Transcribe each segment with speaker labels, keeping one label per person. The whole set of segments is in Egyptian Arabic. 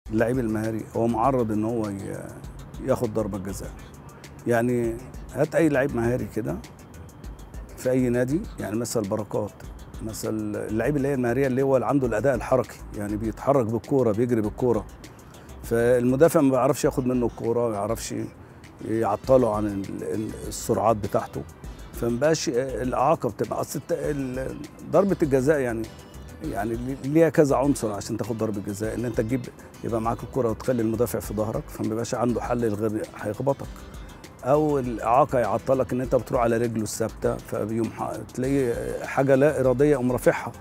Speaker 1: اللعيب المهاري هو معرض ان هو ي- ياخد ضربه جزاء يعني هات اي لعيب مهاري كده في اي نادي يعني مثلا بركات مثلا اللعيب اللي هي المهاريه اللي هو اللي عنده الاداء الحركي يعني بيتحرك بالكوره بيجري بالكوره فالمدافع ما بيعرفش ياخد منه الكوره ما بيعرفش يعطله عن ال- ال- السرعات بتاعته فمبقاش الاعاقه بتبقى اصل الت- ال- ضربه الجزاء يعني يعني ليها كذا عنصر عشان تاخد ضربه جزاء ان انت تجيب يبقى معاك الكره وتخلي المدافع في ظهرك فما بيبقاش عنده حل غير هيخبطك او الاعاقه يعطلك ان انت بتروح على رجله الثابته فبيقوم ح- تلاقي حاجه لا اراديه يقوم رافعها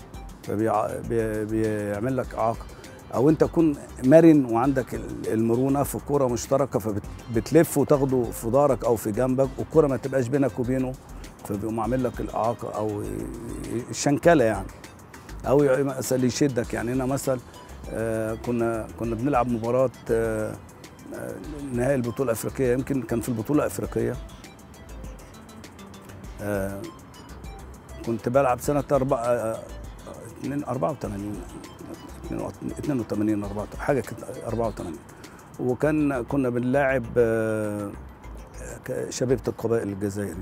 Speaker 1: فبيعمل لك اعاقه او انت تكون مرن وعندك ال- المرونه في كوره مشتركه فبتلف وتاخده في ظهرك او في جنبك والكوره ما تبقاش بينك وبينه فبيقوم عامل لك الاعاقه او الشنكله يعني او ي- مثلا يشدك يعني هنا مثلا آه، كنا كنا بنلعب مباراه آه، آه، نهائي البطوله الافريقيه يمكن كان في البطوله الافريقيه آه، كنت بلعب سنه 4 84 82 84 حاجه كده 84 وكان كنا بنلاعب آه، ك- شبيبه القبائل الجزائري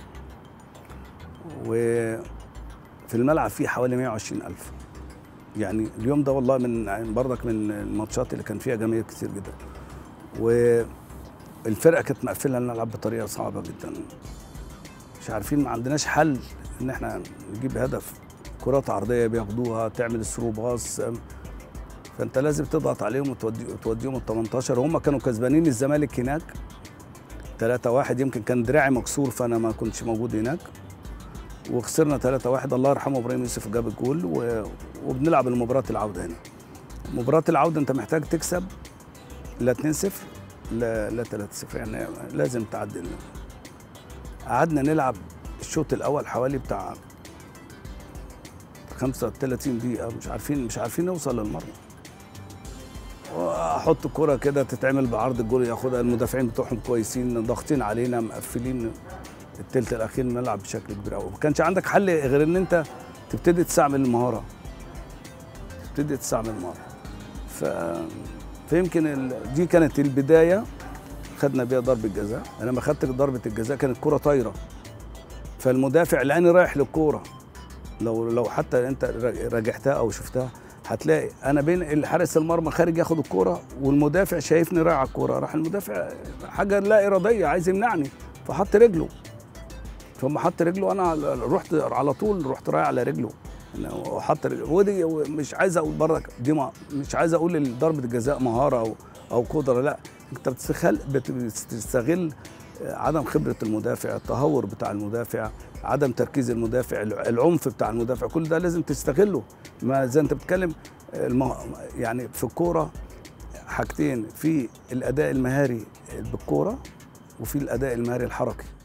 Speaker 1: وفي الملعب فيه حوالي 120 ألف يعني اليوم ده والله من برضك من الماتشات اللي كان فيها جماهير كتير جدا والفرقه كانت مقفله نلعب بطريقه صعبه جدا مش عارفين ما عندناش حل ان احنا نجيب هدف كرات عرضيه بياخدوها تعمل ثرو باص فانت لازم تضغط عليهم وتودي وتوديهم ال 18 هم كانوا كسبانين الزمالك هناك 3 1 يمكن كان دراعي مكسور فانا ما كنتش موجود هناك وخسرنا 3 1 الله يرحمه ابراهيم يوسف جاب الجول و... وبنلعب المباراه العوده هنا مباراه العوده انت محتاج تكسب لا 2 0 لا لا 3 0 يعني لازم تعدل قعدنا نلعب الشوط الاول حوالي بتاع 35 دقيقة مش عارفين مش عارفين نوصل للمرمى واحط كرة كده تتعمل بعرض الجول ياخدها المدافعين بتوعهم كويسين ضاغطين علينا مقفلين التلت الاخير نلعب بشكل كبير قوي ما كانش عندك حل غير ان انت تبتدي تستعمل المهارة تبتدي تستعمل المهارة ف فيمكن ال... دي كانت البداية خدنا بيها ضربة جزاء انا لما خدت ضربة الجزاء كانت كرة طايرة فالمدافع لاني رايح للكورة لو لو حتى انت راجعتها او شفتها هتلاقي انا بين الحارس المرمى خارج ياخد الكوره والمدافع شايفني رايح على الكوره راح المدافع حاجه لا اراديه عايز يمنعني فحط رجله فلما حط رجله انا رحت على طول رحت رايح على رجله وحط رجله ودي مش عايز اقول برضك دي ما مش عايز اقول ضربه الجزاء مهاره او او قدره لا انت بتستغل بتستغل عدم خبره المدافع التهور بتاع المدافع عدم تركيز المدافع العنف بتاع المدافع كل ده لازم تستغله ما زي انت بتتكلم المه... يعني في الكوره حاجتين في الاداء المهاري بالكوره وفي الاداء المهاري الحركي